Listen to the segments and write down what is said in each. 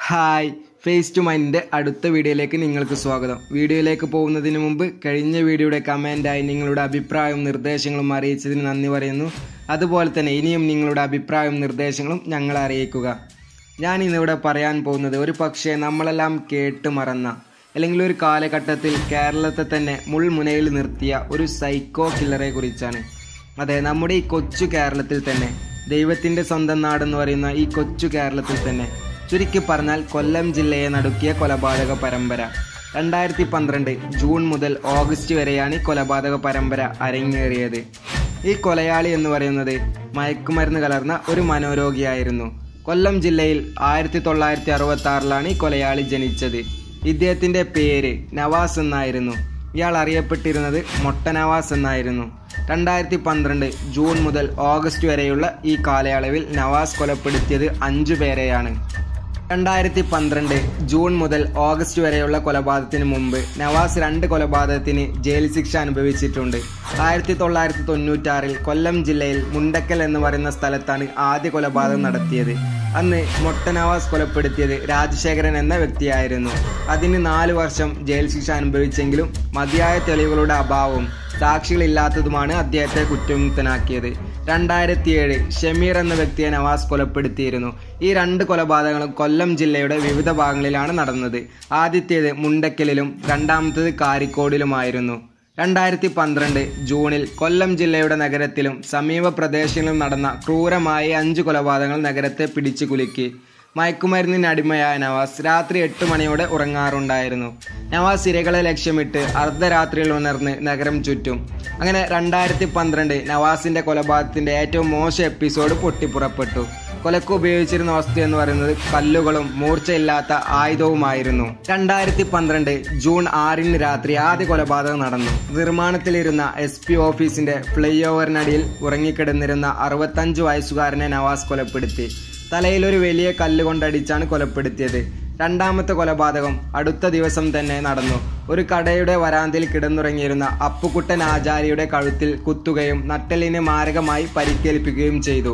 hi face to മൈൻഡിൻ്റെ അടുത്ത വീഡിയോയിലേക്ക് നിങ്ങൾക്ക് സ്വാഗതം വീഡിയോയിലേക്ക് പോകുന്നതിന് മുമ്പ് കഴിഞ്ഞ വീഡിയോയുടെ കമൻറ്റായി നിങ്ങളുടെ അഭിപ്രായവും നിർദ്ദേശങ്ങളും അറിയിച്ചതിന് നന്ദി പറയുന്നു അതുപോലെ തന്നെ ഇനിയും നിങ്ങളുടെ അഭിപ്രായവും നിർദ്ദേശങ്ങളും ഞങ്ങളെ അറിയിക്കുക ഞാൻ ഇന്നിവിടെ പറയാൻ പോകുന്നത് ഒരു പക്ഷേ നമ്മളെല്ലാം കേട്ട് മറന്ന അല്ലെങ്കിൽ ഒരു കാലഘട്ടത്തിൽ കേരളത്തെ തന്നെ മുൾമുനയിൽ നിർത്തിയ ഒരു സൈക്കോ കില്ലറെ കുറിച്ചാണ് അതെ നമ്മുടെ ഈ കൊച്ചു കേരളത്തിൽ തന്നെ ദൈവത്തിൻ്റെ സ്വന്തം നാടെന്ന് പറയുന്ന ഈ കൊച്ചു കേരളത്തിൽ തന്നെ ചുരുക്കി പറഞ്ഞാൽ കൊല്ലം ജില്ലയെ നടുക്കിയ കൊലപാതക പരമ്പര രണ്ടായിരത്തി പന്ത്രണ്ട് ജൂൺ മുതൽ ഓഗസ്റ്റ് വരെയാണ് ഈ കൊലപാതക പരമ്പര അരങ്ങേറിയത് ഈ കൊലയാളി എന്ന് പറയുന്നത് മയക്കുമരുന്ന് കലർന്ന ഒരു മനോരോഗിയായിരുന്നു കൊല്ലം ജില്ലയിൽ ആയിരത്തി തൊള്ളായിരത്തി അറുപത്തി ആറിലാണ് ഈ കൊലയാളി ജനിച്ചത് ഇദ്ദേഹത്തിന്റെ പേര് നവാസ് എന്നായിരുന്നു ഇയാൾ അറിയപ്പെട്ടിരുന്നത് മൊട്ട നവാസ് എന്നായിരുന്നു രണ്ടായിരത്തി പന്ത്രണ്ട് ജൂൺ മുതൽ ഓഗസ്റ്റ് വരെയുള്ള ഈ കാലയളവിൽ നവാസ് കൊലപ്പെടുത്തിയത് അഞ്ചു പേരെയാണ് രണ്ടായിരത്തി പന്ത്രണ്ട് ജൂൺ മുതൽ ഓഗസ്റ്റ് വരെയുള്ള കൊലപാതകത്തിന് മുമ്പ് നവാസ് രണ്ട് കൊലപാതകത്തിന് ജയിൽ ശിക്ഷ അനുഭവിച്ചിട്ടുണ്ട് ആയിരത്തി തൊള്ളായിരത്തി തൊണ്ണൂറ്റാറിൽ കൊല്ലം ജില്ലയിൽ മുണ്ടക്കൽ എന്ന് പറയുന്ന സ്ഥലത്താണ് ആദ്യ കൊലപാതകം നടത്തിയത് അന്ന് മൊട്ട നവാസ് കൊലപ്പെടുത്തിയത് രാജശേഖരൻ എന്ന വ്യക്തിയായിരുന്നു അതിന് നാല് വർഷം ജയിൽ ശിക്ഷ അനുഭവിച്ചെങ്കിലും മതിയായ തെളിവുകളുടെ അഭാവവും സാക്ഷികളില്ലാത്തതുമാണ് അദ്ദേഹത്തെ കുറ്റമുക്തനാക്കിയത് രണ്ടായിരത്തി ഏഴ് ഷമീർ എന്ന വ്യക്തിയെ നവാസ് കൊലപ്പെടുത്തിയിരുന്നു ഈ രണ്ട് കൊലപാതകങ്ങളും കൊല്ലം ജില്ലയുടെ വിവിധ ഭാഗങ്ങളിലാണ് നടന്നത് ആദ്യത്തേത് മുണ്ടക്കലിലും രണ്ടാമത്തേത് കാരിക്കോടിലുമായിരുന്നു രണ്ടായിരത്തി പന്ത്രണ്ട് ജൂണിൽ കൊല്ലം ജില്ലയുടെ നഗരത്തിലും സമീപ പ്രദേശങ്ങളിലും നടന്ന ക്രൂരമായ അഞ്ച് കൊലപാതകങ്ങൾ നഗരത്തെ പിടിച്ചു കുലുക്കി മയക്കുമരുന്നിന് അടിമയായ നവാസ് രാത്രി എട്ട് മണിയോടെ ഉറങ്ങാറുണ്ടായിരുന്നു നവാസ് ഇരകളെ ലക്ഷ്യമിട്ട് അർദ്ധരാത്രിയിൽ ഉണർന്ന് നഗരം ചുറ്റും അങ്ങനെ രണ്ടായിരത്തി പന്ത്രണ്ട് നവാസിന്റെ കൊലപാതകത്തിന്റെ ഏറ്റവും മോശം എപ്പിസോഡ് പൊട്ടിപ്പുറപ്പെട്ടു കൊലക്ക് ഉപയോഗിച്ചിരുന്ന വസ്തു എന്ന് പറയുന്നത് കല്ലുകളും മൂർച്ചയില്ലാത്ത ആയുധവുമായിരുന്നു രണ്ടായിരത്തി പന്ത്രണ്ട് ജൂൺ ആറിന് രാത്രി ആദ്യ കൊലപാതകം നടന്നു നിർമ്മാണത്തിലിരുന്ന എസ് പി ഓഫീസിന്റെ ഫ്ലൈ ഓവറിനടിയിൽ ഉറങ്ങിക്കിടന്നിരുന്ന അറുപത്തഞ്ച് വയസ്സുകാരനെ നവാസ് കൊലപ്പെടുത്തി തലയിൽ ഒരു വലിയ കല്ല് കൊണ്ടടിച്ചാണ് കൊലപ്പെടുത്തിയത് രണ്ടാമത്തെ കൊലപാതകം അടുത്ത ദിവസം തന്നെ നടന്നു ഒരു കടയുടെ വരാന്തയിൽ കിടന്നുറങ്ങിയിരുന്ന അപ്പുക്കുട്ടൻ ആചാര്യയുടെ കഴുത്തിൽ കുത്തുകയും നട്ടലിനെ മാരകമായി പരിക്കേൽപ്പിക്കുകയും ചെയ്തു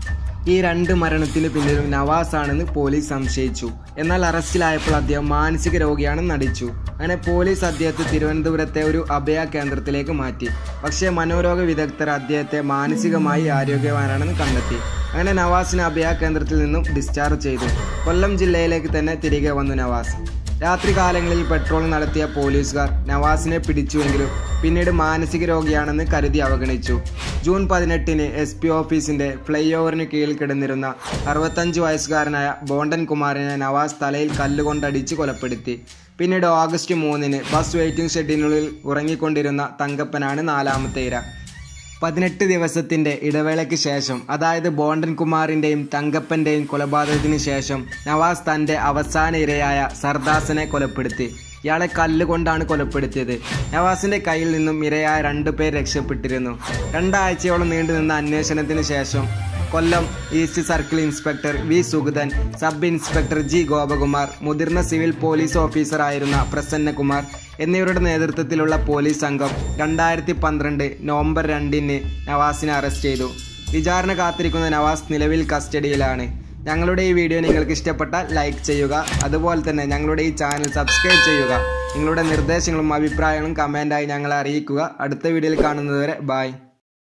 ഈ രണ്ട് മരണത്തിന് പിന്നിലും നവാസ് ആണെന്ന് പോലീസ് സംശയിച്ചു എന്നാൽ അറസ്റ്റിലായപ്പോൾ അദ്ദേഹം മാനസിക രോഗിയാണെന്ന് നടിച്ചു അങ്ങനെ പോലീസ് അദ്ദേഹത്തെ തിരുവനന്തപുരത്തെ ഒരു അഭയ കേന്ദ്രത്തിലേക്ക് മാറ്റി പക്ഷേ മനോരോഗ വിദഗ്ധർ അദ്ദേഹത്തെ മാനസികമായി ആരോഗ്യവാനാണെന്ന് കണ്ടെത്തി അങ്ങനെ നവാസിനെ അഭയ കേന്ദ്രത്തിൽ നിന്നും ഡിസ്ചാർജ് ചെയ്തു കൊല്ലം ജില്ലയിലേക്ക് തന്നെ തിരികെ വന്നു നവാസ് രാത്രി കാലങ്ങളിൽ പെട്രോൾ നടത്തിയ പോലീസുകാർ നവാസിനെ പിടിച്ചുവെങ്കിലും പിന്നീട് മാനസിക രോഗിയാണെന്ന് കരുതി അവഗണിച്ചു ജൂൺ പതിനെട്ടിന് എസ് പി ഓഫീസിന്റെ ഫ്ലൈ ഓവറിന് കീഴിൽ കിടന്നിരുന്ന അറുപത്തഞ്ച് വയസ്സുകാരനായ ബോണ്ടൻ കുമാറിനെ നവാസ് തലയിൽ കല്ലുകൊണ്ടടിച്ച് കൊലപ്പെടുത്തി പിന്നീട് ഓഗസ്റ്റ് മൂന്നിന് ബസ് വെയിറ്റിംഗ് ഷെഡിനുള്ളിൽ ഉറങ്ങിക്കൊണ്ടിരുന്ന തങ്കപ്പനാണ് നാലാമത്തെ ഇര പതിനെട്ട് ദിവസത്തിന്റെ ഇടവേളയ്ക്ക് ശേഷം അതായത് ബോണ്ടൻ കുമാറിന്റെയും തങ്കപ്പന്റെയും കൊലപാതകത്തിന് ശേഷം നവാസ് തന്റെ അവസാന ഇരയായ സർദാസനെ കൊലപ്പെടുത്തി ഇയാളെ കല്ലുകൊണ്ടാണ് കൊലപ്പെടുത്തിയത് നവാസിന്റെ കയ്യിൽ നിന്നും ഇരയായ രണ്ടു പേർ രക്ഷപ്പെട്ടിരുന്നു രണ്ടാഴ്ചയോളം നീണ്ടുനിന്ന അന്വേഷണത്തിന് ശേഷം Kollam east circle inspector V Sugathan sub inspector G Gopakumar മുതിർന്ന സിവിൽ പോലീസ് ഓഫീസറായിരുന്ന പ്രസന്നകുമാർ എന്നിവരുടെ നേതൃത്വത്തിലുള്ള പോലീസ് സംഘം രണ്ടായിരത്തി പന്ത്രണ്ട് നവംബർ രണ്ടിന് നവാസിനെ അറസ്റ്റ് ചെയ്തു വിചാരണ കാത്തിരിക്കുന്ന നവാസ് നിലവിൽ കസ്റ്റഡിയിലാണ് ഞങ്ങളുടെ ഈ വീഡിയോ നിങ്ങൾക്ക് ഇഷ്ടപ്പെട്ടാൽ ലൈക്ക് ചെയ്യുക അതുപോലെ തന്നെ ഞങ്ങളുടെ ഈ ചാനൽ സബ്സ്ക്രൈബ് ചെയ്യുക നിങ്ങളുടെ നിർദ്ദേശങ്ങളും അഭിപ്രായങ്ങളും കമൻറ്റായി ഞങ്ങളെ അറിയിക്കുക അടുത്ത വീഡിയോയിൽ കാണുന്നതുവരെ ബായ്